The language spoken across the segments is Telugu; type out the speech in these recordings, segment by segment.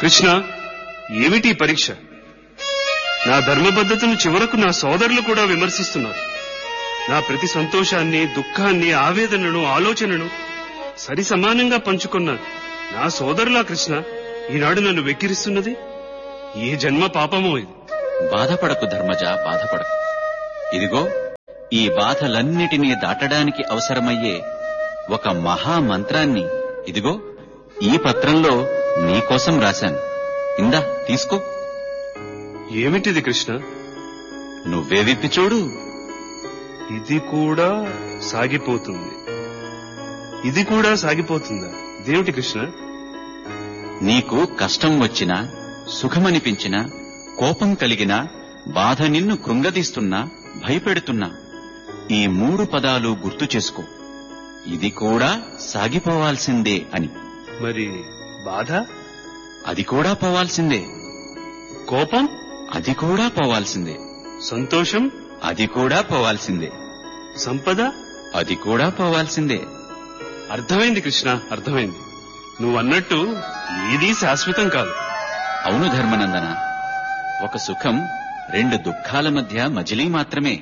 కృష్ణ ఏమిటి ఈ పరీక్ష నా ధర్మబద్ధతను చివరకు నా సోదరులు కూడా విమర్శిస్తున్నారు నా ప్రతి సంతోషాన్ని దుఃఖాన్ని ఆవేదనను ఆలోచనను సరి సమానంగా పంచుకున్న నా సోదరులా కృష్ణ ఈనాడు నన్ను వెక్కిరిస్తున్నది ఏ జన్మ పాపమో ఇది బాధపడకు ధర్మజ బాధపడకు ఇదిగో ఈ బాధలన్నిటినీ దాటడానికి అవసరమయ్యే ఒక మహా మంత్రాన్ని ఇదిగో ఈ పత్రంలో నీకోసం రాశాను ఇందా తీసుకో ఏమిటిది కృష్ణ నువ్వే విప్పి చూడు ఇది కూడా సాగిపోతుంది ఇది కూడా సాగిపోతుందా ఇదేమిటి కృష్ణ నీకు కష్టం వచ్చినా సుఖమనిపించినా కోపం కలిగినా బాధ నిన్ను కృంగదీస్తున్నా భయపెడుతున్నా ఈ మూడు పదాలు గుర్తు చేసుకో ఇది కూడా సాగిపోవాల్సిందే అని మరి బాధ అది కూడా పోవాల్సిందే కోపం అది కూడా పోవాల్సిందే సంతోషం అది కూడా పోవాల్సిందే సంపద అది కూడా పోవాల్సిందే అర్థమైంది కృష్ణ అర్థమైంది నువ్వన్నట్టు ఏదీ శాశ్వతం కాదు అవును ధర్మనందన ఒక సుఖం రెండు దుఃఖాల మధ్య మజిలీ మాత్రమే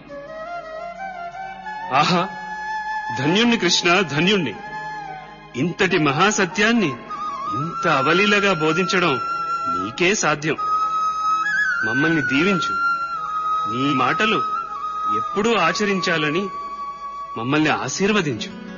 ఆహా ధన్యుణ్ణి కృష్ణ ధన్యుణ్ణి ఇంతటి మహాసత్యాన్ని ఇంత అవలీలగా బోధించడం నీకే సాధ్యం మమ్మల్ని దీవించు నీ మాటలు ఎప్పుడూ ఆచరించాలని మమ్మల్ని ఆశీర్వదించు